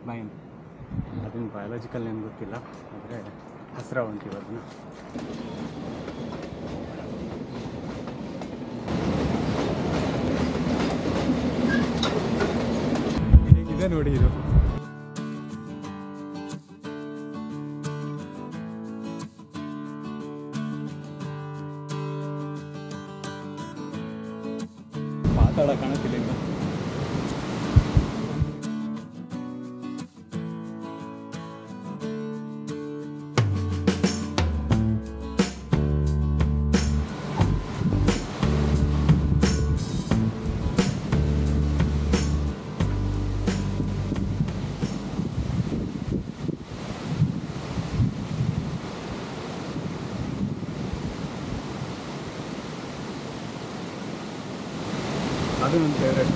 ಬೈನ್ ಅದನ್ನು ಬಯಾಲಜಿಕಲ್ ಏನು ಗೊತ್ತಿಲ್ಲ ಆದರೆ ಹಸ್ರಾವ್ ಅಂತೀವಿ ಅದನ್ನು ಇದೆ ನೋಡಿ ಇದು ಮಾತಾಡ ಕಾಣುತ್ತಿಲ್ಲ ಇನ್ನು ಅದು ನನ್ನ ಫೇವ್ರೆಟ್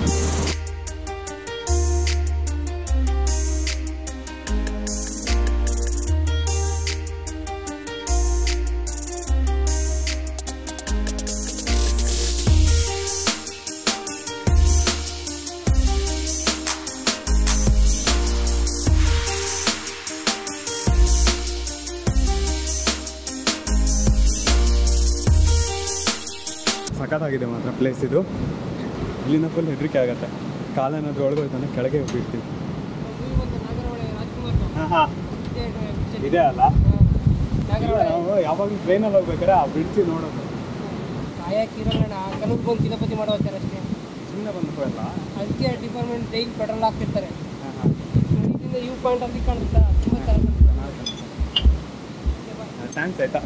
ಸಖತ್ತಾಗಿದೆ ಮಾತ್ರ ಪ್ಲೇಸ್ ಇದು ಇಲ್ಲಿಂದ ಫುಲ್ ಹೆದರಿಕೆ ಆಗುತ್ತೆ ಕಾಲೇನಾದ್ರೂ ಒಳಗೆ ಹೋಯ್ತಾನೆ ಕೆಳಗೆ ಹೋಗ್ಬಿಡ್ತೀವಿ ಹಾಂ ಹಾಂ ಇದೆ ಅಲ್ಲ ಇಲ್ಲ, ನಾವು ಯಾವಾಗಲೂ ಟ್ರೈನಲ್ಲಿ ಹೋಗ್ಬೇಕಾದ್ರೆ ಆ ಬ್ರಿಡ್ಜ್ ನೋಡೋದು ಕಾಯಕ್ಕಿರೋಣ ಕನಕ್ ಬಂದು ಕಿಲಪತಿ ಮಾಡೋ ಹೋಗ್ತಾರೆ ಅಷ್ಟೇ ಸುಮ್ಮನೆ ಬಂದ್ಬಿಡಲ್ಲ ಅದಕ್ಕೆ ಡಿಪಾರ್ಟ್ಮೆಂಟ್ ಡೈಲಿ ಪೆಟ್ರೋಲ್ ಹಾಕ್ತಿರ್ತಾರೆ ಹಾಂ ಹಾಂ ಇದರಿಂದ ಯೂ ಪಾಯಿಂಟ್ ಅಲ್ಲಿ ಕಾಣುತ್ತಾ ತುಂಬ ಥರ ಥ್ಯಾಂಕ್ಸ್ ಆಯ್ತಾ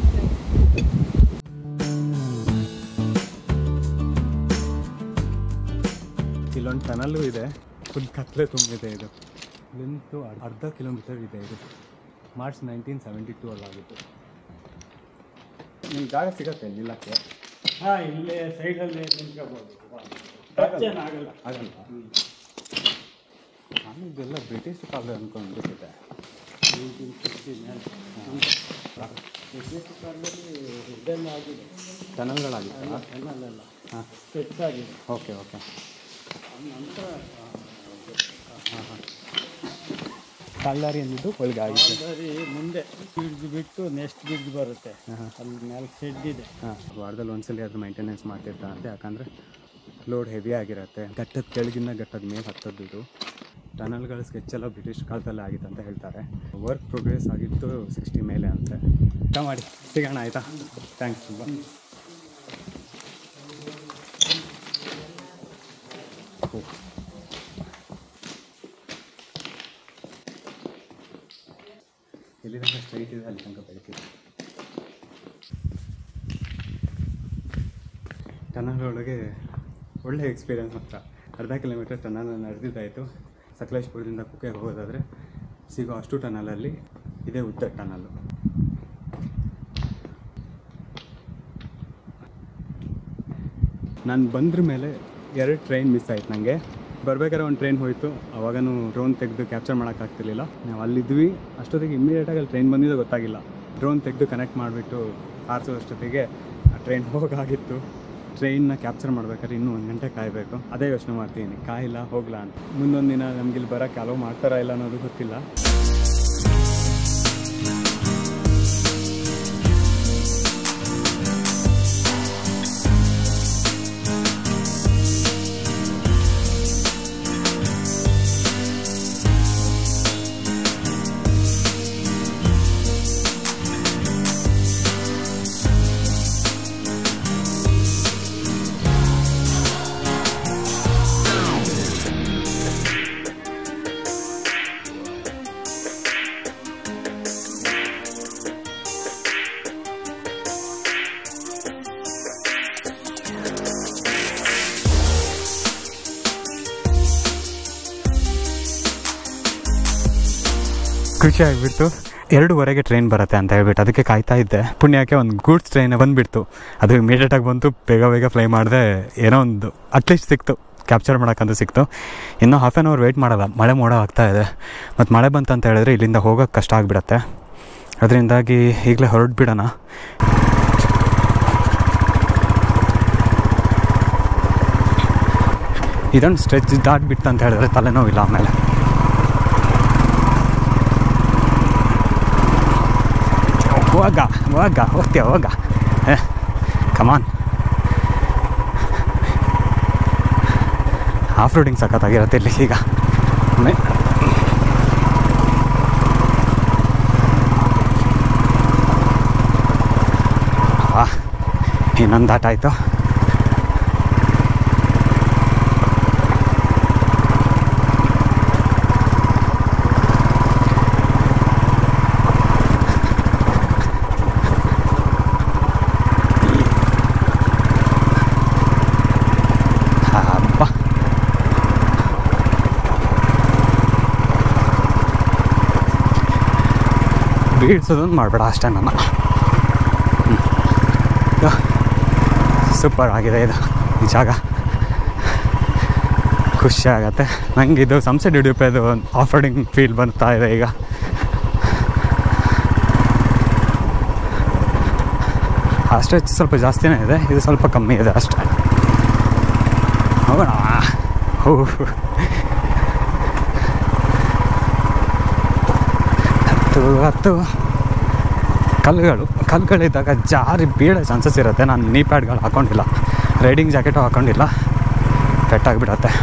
ಇಲ್ಲೊಂದು ಟನಲ್ಲು ಇದೆ ಫುಲ್ ಕತ್ಲೆ ತುಂಬಿದೆ ಇದು ಲೆಂತು ಅರ್ಧ ಕಿಲೋಮೀಟರ್ ಇದೆ ಇದು ಮಾರ್ಚ್ ನೈನ್ಟೀನ್ ಸೆವೆಂಟಿ ಟೂ ಅಲ್ಲಾಗಿತ್ತು ನಿಮ್ಗೆ ಜಾಗ ಸಿಗತ್ತೆ ನಿಲ್ಲಕ್ಕೆ ಹಾಂ ಇಲ್ಲೇ ಸೈಡಲ್ಲಿ ನಿಂತ್ಕೋಬೋದು ಆಗಲ್ಲ ಆಗಲ್ಲ ನಾನು ಇದೆಲ್ಲ ಬ್ರಿಟಿಷ್ ಕಾಲ ಅಂದ್ಕೊಂಡ್ಬಿಟ್ಟಿದ್ದೆ ಬ್ರಿಟಿಷ್ ಕಾಲದಲ್ಲಿ ಇದೆಲ್ಲ ಆಗಿದೆ ಟನಲ್ಗಳಾಗಿತ್ತಲ್ಲ ಏನಲ್ಲ ಹಾಂ ಸ್ಕೆಚ್ ಆಗಿದೆ ಓಕೆ ಓಕೆ ನಂತರ ಹಾಂ ಹಾಂ ಕಲ್ಲಾರಿ ಅಂದಿದ್ದು ಒಳಗೆ ಆಗಿತ್ತು ಕಾಲ್ದಾರಿ ಮುಂದೆ ಬ್ರಿಡ್ಜ್ ಬಿಟ್ಟು ನೆಕ್ಸ್ಟ್ ಬ್ರಿಡ್ಜ್ ಬರುತ್ತೆ ಹಾಂ ಅಲ್ಲಿ ಮೇಲೆ ಶೆಡ್ ಇದೆ ಹಾಂ ವಾರದಲ್ಲಿ ಒಂದ್ಸಲಿ ಆದರೂ ಮೇಂಟೆನೆನ್ಸ್ ಮಾಡ್ತಿರ್ತಾರಂತೆ ಯಾಕಂದರೆ ಲೋಡ್ ಹೆವಿ ಆಗಿರುತ್ತೆ ಘಟ್ಟದ ಕೆಳಗಿಂದ ಘಟ್ಟದ ಮೇಲೆ ಹತ್ತದ್ದು ಇದು ಟನಲ್ಗಳ ಸ್ಕೆಚ್ ಎಲ್ಲ ಬ್ರಿಟಿಷ್ ಕಾಲದಲ್ಲಿ ಆಗಿತ್ತು ಅಂತ ಹೇಳ್ತಾರೆ ವರ್ಕ್ ಪ್ರೋಗ್ರೆಸ್ ಆಗಿತ್ತು ಸಿಕ್ಸ್ಟಿ ಮೇಲೆ ಅಂತೆ ಊಟ ಮಾಡಿ ಸಿಗೋಣ ಆಯಿತಾ ಥ್ಯಾಂಕ್ಸ್ ತುಂಬ ಎಲ್ಲಿ ತನಕ ಸ್ಟ್ರೈಟ್ ಇದೆ ಅಲ್ಲಿ ತನಕ ಬೆಳಕಿದೆ ಟನಲ್ ಒಳಗೆ ಒಳ್ಳೆ ಎಕ್ಸ್ಪೀರಿಯನ್ಸ್ ಮಾತ್ರ ಅರ್ಧ ಕಿಲೋಮೀಟರ್ ಟನಲ್ ನಡೆದಿದ್ದಾಯಿತು ಸಕಲೇಶ್ಪುರದಿಂದ ಕುಕ್ಕೆಗೆ ಹೋಗೋದಾದರೆ ಸಿಗೋ ಅಷ್ಟು ಟನಲಲ್ಲಿ ಇದೇ ಉದ್ದ ಟನಲ್ಲು ನಾನು ಬಂದ್ರ ಮೇಲೆ ಎರಡು ಟ್ರೈನ್ ಮಿಸ್ ಆಯ್ತು ನನಗೆ ಬರ್ಬೇಕಾದ್ರೆ ಒಂದು ಟ್ರೈನ್ ಹೋಯಿತು ಅವಾಗನೂ ಡ್ರೋನ್ ತೆಗೆದು ಕ್ಯಾಪ್ಚರ್ ಮಾಡೋಕ್ಕಾಗ್ತಿರ್ಲಿಲ್ಲ ನಾವು ಅಲ್ಲಿದ್ವಿ ಅಷ್ಟೊತ್ತಿಗೆ ಇಮ್ಮಿಡಿಯೇಟಾಗಿ ಅಲ್ಲಿ ಟ್ರೈನ್ ಬಂದಿದ್ದು ಗೊತ್ತಾಗಿಲ್ಲ ಡ್ರೋನ್ ತೆಗೆದು ಕನೆಕ್ಟ್ ಮಾಡಿಬಿಟ್ಟು ಆರಿಸೋಷ್ಟೊತ್ತಿಗೆ ಆ ಟ್ರೈನ್ ಹೋಗಾಗಿತ್ತು ಟ್ರೈನ್ನ ಕ್ಯಾಪ್ಚರ್ ಮಾಡ್ಬೇಕಾದ್ರೆ ಇನ್ನೂ ಒಂದು ಗಂಟೆ ಕಾಯಬೇಕು ಅದೇ ಯೋಚನೆ ಮಾಡ್ತೀನಿ ಕಾಯಿಲ್ಲ ಹೋಗ್ಲಾ ಅಂತ ಮುಂದೊಂದು ದಿನ ನಮ್ಗೆ ಇಲ್ಲಿ ಬರೋಕ್ಕೆ ಅಲೋ ಮಾಡ್ತಾರಾ ಇಲ್ಲ ಅನ್ನೋದು ಗೊತ್ತಿಲ್ಲ ಖುಷಿ ಆಗಿಬಿಡ್ತು ಎರಡೂವರೆಗೆ ಟ್ರೈನ್ ಬರುತ್ತೆ ಅಂತ ಹೇಳ್ಬಿಟ್ಟು ಅದಕ್ಕೆ ಕಾಯ್ತಾ ಇದ್ದೆ ಪುಣ್ಯಕ್ಕೆ ಒಂದು ಗೂಡ್ಸ್ ಟ್ರೈನ್ ಬಂದುಬಿಡ್ತು ಅದು ಇಮಿಡಿಯೇಟಾಗಿ ಬಂತು ಬೇಗ ಬೇಗ ಫ್ಲೈ ಮಾಡಿದೆ ಏನೋ ಒಂದು ಅಟ್ಲೀಸ್ಟ್ ಸಿಕ್ತು ಕ್ಯಾಪ್ಚರ್ ಮಾಡೋಕ್ಕಂತ ಸಿಕ್ತು ಇನ್ನೂ ಹಾಫ್ ಆನ್ ಅವರ್ ವೆಯ್ಟ್ ಮಾಡಲ್ಲ ಮಳೆ ಮೋಡ ಆಗ್ತಾ ಇದೆ ಮತ್ತು ಮಳೆ ಬಂತು ಅಂತ ಹೇಳಿದ್ರೆ ಇಲ್ಲಿಂದ ಹೋಗೋಕ್ಕೆ ಕಷ್ಟ ಆಗಿಬಿಡತ್ತೆ ಅದರಿಂದಾಗಿ ಈಗಲೇ ಹೊರಟು ಬಿಡೋಣ ಇದೊಂದು ಸ್ಟ್ರೆಚ್ ದಾಟ್ಬಿಟ್ಟು ಅಂತ ಹೇಳಿದ್ರೆ ತಲೆನೋವಿಲ್ಲ ಆಮೇಲೆ ಹೋಗ ಹೋಗ ಹೋಗ್ತೀಯ ಹೋಗ ಕಮಾನ್ ಆಫ್ ರೋಡಿಂಗ್ ಸಖತ್ತಾಗಿರುತ್ತೆ ಇಲ್ಲಿ ಈಗ ಮೆ- ವಾ ಇನ್ನೊಂದು ದಾಟ ಆಯಿತು ಹಬ್ಬ ಬೀಳ್ಸೋದೊಂದು ಮಾಡಬೇಡ ಅಷ್ಟೇ ನನ್ನ ಸೂಪರ್ ಆಗಿದೆ ಇದು ಈ ಜಾಗ ಖುಷಿ ಆಗತ್ತೆ ನಂಗೆ ಇದು ಸಂಸೆಟ್ ಯುಡಿಪೇದು ಆಫ್ ರೋಡಿಂಗ್ ಫೀಲ್ ಬರ್ತಾ ಇದೆ ಈಗ ಆ ಸ್ಟ್ರೆಚ್ ಸ್ವಲ್ಪ ಜಾಸ್ತಿನೇ ಇದೆ ಇದು ಸ್ವಲ್ಪ ಕಮ್ಮಿ ಇದೆ ಅಷ್ಟೇ ಹೋಗೋಣ ಹೋ ಹತ್ತು ಹತ್ತು ಕಲ್ಲುಗಳು ಕಲ್ಲುಗಳಿದ್ದಾಗ ಜಾರಿ ಬೀಳೋ ಚಾನ್ಸಸ್ ಇರುತ್ತೆ ನಾನು ನೀ ಪ್ಯಾಡ್ಗಳು ಹಾಕೊಂಡಿಲ್ಲ ರೈಡಿಂಗ್ ಜಾಕೆಟು ಹಾಕೊಂಡಿಲ್ಲ ಪೆಟ್ಟಾಗಿಬಿಡತ್ತೆ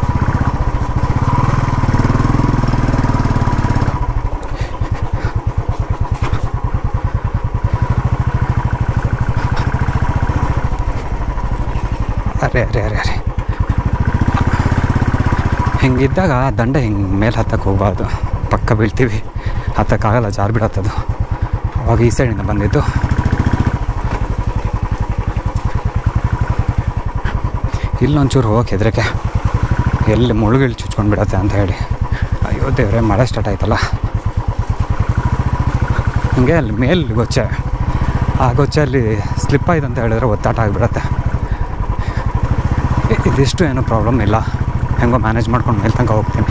ಅರೆ ಅರೆ ಅರೆ ಅರೆ ಹಿಂಗಿದ್ದಾಗ ದಂಡ ಹಿಂಗೆ ಮೇಲೆ ಹತ್ತಕ್ಕೆ ಹೋಗ್ಬಾರ್ದು ಪಕ್ಕ ಬೀಳ್ತೀವಿ ಹತ್ತಕ್ಕಾಗಲ್ಲ ಜಾರು ಬಿಡತ್ತದು ಅವಾಗ ಈ ಸೈಡಿಂದ ಬಂದಿದ್ದು ಇಲ್ಲೊಂಚೂರು ಹೋಗಕ್ಕೆ ಹೆದರಿಕೆ ಎಲ್ಲಿ ಮುಳುಗಿಳಿ ಚುಚ್ಕೊಂಡು ಬಿಡತ್ತೆ ಅಂತ ಹೇಳಿ ಅಯ್ಯೋ ದೇವ್ರೆ ಮಳೆ ಸ್ಟಾರ್ಟ್ ಆಯ್ತಲ್ಲ ಹಂಗೆ ಅಲ್ಲಿ ಮೇಲೆ ಗೊಚ್ಚೆ ಆ ಗೊಚ್ಚೆ ಅಲ್ಲಿ ಸ್ಲಿಪ್ ಆಯ್ತು ಅಂತ ಹೇಳಿದ್ರೆ ಒತ್ತಾಟ ಆಗಿಬಿಡತ್ತೆ ಇ- ಇದಿಷ್ಟು ಏನೂ ಪ್ರಾಬ್ಲಮ್ ಇಲ್ಲ ಹೆಂಗೋ ಮ್ಯಾನೇಜ್ ಮಾಡ್ಕೊಂಡು ಮೇಲೆ ತನಕ ಹೋಗ್ತೀನಿ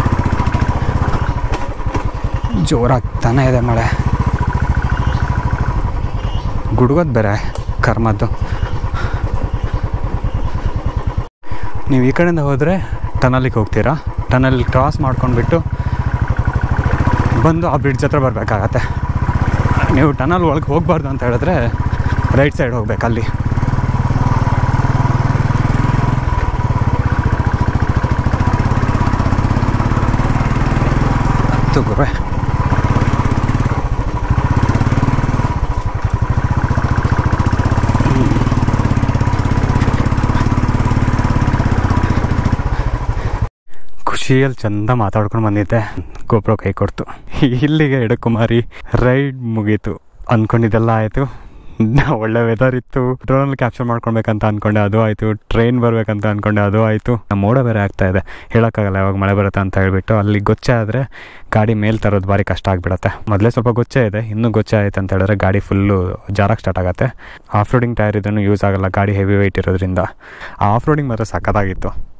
ಜೋರಾಗ್ತಾನೆ ಇದೆ ಮಳೆ ಗುಡುಗೋದು ಬೇರೆ ಕರ್ಮದ್ದು ನೀವು ಈ ಕಡೆಯಿಂದ ಹೋದರೆ ಟನಲಿಗೆ ಹೋಗ್ತೀರಾ ಟನಲ್ ಕ್ರಾಸ್ ಮಾಡ್ಕೊಂಡ್ಬಿಟ್ಟು ಬಂದು ಆ ಬ್ರಿಡ್ಜ್ ಹತ್ರ ಬರಬೇಕಾಗತ್ತೆ ನೀವು ಟನಲ್ ಒಳಗೆ ಹೋಗಬಾರ್ದು ಅಂತ ಹೇಳಿದ್ರೆ ರೈಟ್ ಸೈಡ್ ಹೋಗ್ಬೇಕು ಅಲ್ಲಿ ಹತ್ತು ಗುರುವೆ ಖುಷಿಯಲ್ಲಿ ಚಂದ ಮಾತಾಡ್ಕೊಂಡು ಬಂದಿದ್ದೆ ಗೋಪ್ರೋ ಕೈ ಕೊಡ್ತು ಇಲ್ಲಿಗೆ ಎಡಕುಮಾರಿ ರೈಡ್ ಮುಗೀತು ಅಂದ್ಕೊಂಡಿದ್ದೆಲ್ಲ ಆಯಿತು ಒಳ್ಳೆ ವೆದರ್ ಇತ್ತು ಡ್ರೋನಲ್ಲಿ ಕ್ಯಾಪ್ಚರ್ ಮಾಡ್ಕೊಳ್ಬೇಕಂತ ಅಂದ್ಕೊಂಡೆ ಅದು ಆಯಿತು ಟ್ರೈನ್ ಬರಬೇಕಂತ ಅಂದ್ಕೊಂಡೆ ಅದು ಆಯಿತು ಮೋಡ ಬೇರೆ ಆಗ್ತಾ ಇದೆ ಹೇಳೋಕ್ಕಾಗಲ್ಲ ಯಾವಾಗ ಮಳೆ ಬರುತ್ತೆ ಅಂತ ಹೇಳ್ಬಿಟ್ಟು ಅಲ್ಲಿ ಗೊಚ್ಚೆ ಆದರೆ ಗಾಡಿ ಮೇಲೆ ತರೋದು ಭಾರಿ ಕಷ್ಟ ಆಗಿಬಿಡತ್ತೆ ಮೊದಲೇ ಸ್ವಲ್ಪ ಗೊಚ್ಚೆ ಇದೆ ಇನ್ನೂ ಗೊಚ್ಚೆ ಆಯ್ತು ಅಂತ ಹೇಳಿದ್ರೆ ಗಾಡಿ ಫುಲ್ಲು ಜಾರಕ್ಕೆ ಸ್ಟಾರ್ಟ್ ಆಗುತ್ತೆ ಆಫ್ ರೋಡಿಂಗ್ ಟೈರ್ ಇದನ್ನು ಯೂಸ್ ಆಗಲ್ಲ ಗಾಡಿ ಹೆವಿ ವೆಯ್ಟ್ ಇರೋದ್ರಿಂದ ಆ ಆಫ್ ರೋಡಿಂಗ್ ಮಾತ್ರ ಸಖತ್ತಾಗಿತ್ತು